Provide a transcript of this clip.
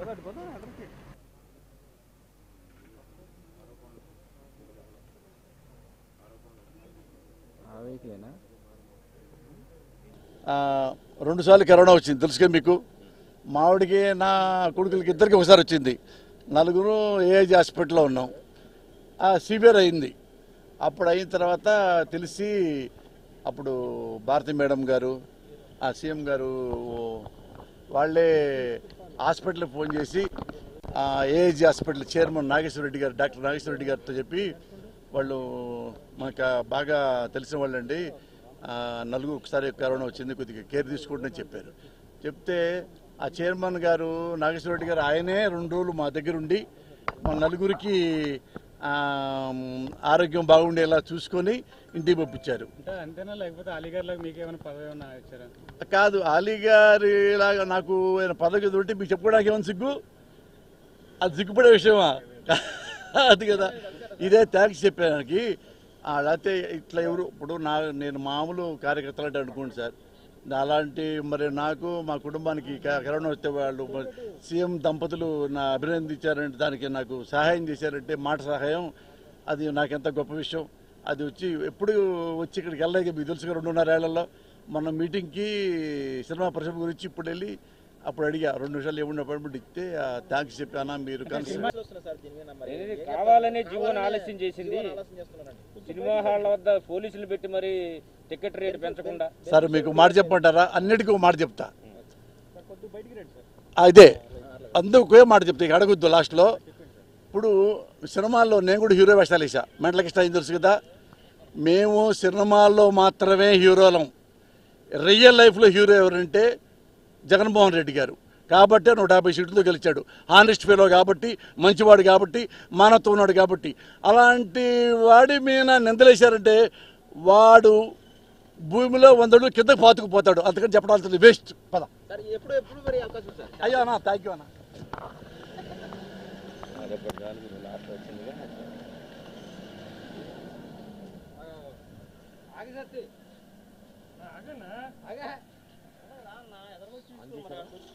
ఆ వెహికలేనా రెండుసార్లు కరోనా వచ్చింది తెలుసుగా మీకు మావిడికి నా కొడుకులకి ఇద్దరికి ఒకసారి వచ్చింది నలుగురు ఏఐజీ హాస్పిటల్లో ఉన్నాం ఆ సివియర్ అయింది అప్పుడు అయిన తర్వాత తెలిసి అప్పుడు భారతి మేడం గారు ఆ సీఎం గారు వాళ్ళే హాస్పిటల్కి ఫోన్ చేసి AIG hospital chairman Nageswara Reddy garu doctor Nageswara Reddy గారితో చెప్పి వాళ్ళు మనకు బాగా తెలిసిన వాళ్ళండి ఆ, నలుగురు ఒకసారి కరోనా వచ్చింది కొద్దిగా కేర్ తీసుకోండి అని చెప్పారు చెప్తే ఆ చైర్మన్ గారు నాగేశ్వర రెడ్డి గారు ఆయనే రెండు రోజులు మా దగ్గర ఉండి మా నలుగురికి ఆ, ఆరోగ్యం బాగుండేలా చూసుకొని ఇంటికి పంపించారు అంటే అంతేనా లేకపోతే అలీగఢ్లో మీకు ఏమైనా పదవి ఏమైనా ఇచ్చారా కాదు అలీ గారి లాగా నాకు ఆయన పదవి తోటి మీకు చెప్పుకోవడానికి ఏమైనా సిగ్గు అది సిగ్గుపడే విషయమా అది కదా ఇదే థ్యాంక్స్ చెప్పానికి లేకపోతే ఇట్లా ఎవరు ఇప్పుడు నా నేను మామూలు కార్యకర్తలు అంటే అనుకోండి సార్ అలాంటి మరి నాకు మా కుటుంబానికి క- కరోనా వస్తే వాళ్ళు మరి సీఎం దంపతులు నా అభినందించారంటే దానికి నాకు సహాయం చేశారంటే మాట సహాయం అది నాకెంత గొప్ప విషయం అది వచ్చి ఎప్పుడు వచ్చి ఇక్కడికి వెళ్ళలేక మీకు తెలుసుగా రెండున్నర ఏళ్లలో మన మీటింగ్కి సినిమా పరిశ్రమ గురించి ఇప్పుడు వెళ్ళి అప్పుడు అడిగా రెండు నిమిషాలు ఏమన్నా అపాయింట్మెంట్ ఇస్తే థ్యాంక్స్ చెప్పానా మీరు కలిసి ఏది కావాలనే జీవోని ఆలస్యం చేసింది సినిమా హాళ్ళ వద్ద పోలీసులు పెట్టి మరి టికెట్ రేటు పెంచకుండా సార్ మీకు మాట చెప్పమంటారా అన్నిటికీ ఒక మాట చెప్తా అదే అందుకు ఒకే మాట చెప్తా ఇక అడగొద్దు లాస్ట్లో ఇప్పుడు సినిమాల్లో నేను కూడా హీరో వేషాలు వేసా మెంటలకి ఇష్టం తెలుసు కదా మేము సినిమాల్లో మాత్రమే హీరోలం రియల్ లైఫ్లో హీరో ఎవరంటే జగన్మోహన్ రెడ్డి గారు కాబట్టి నూట యాభై సీట్లతో గెలిచాడు హానెస్ట్ ఫెలో కాబట్టి మంచివాడు కాబట్టి మానవత్వం ఉన్నాడు కాబట్టి అలాంటి వాడి మీద నిందలేశారంటే వాడు భూమిలో వందడు కింద పాతుకుపోతాడు అందుకని చెప్పడానికి వేస్ట్ పద సార్ ఎప్పుడు ఎప్పుడు మరి అవకాశం సార్ అయ్యా అన్న థ్యాంక్ యూ అన్న అదొకటి చాలు మీరు లాస్ట్ వచ్చిందిగా ఆగా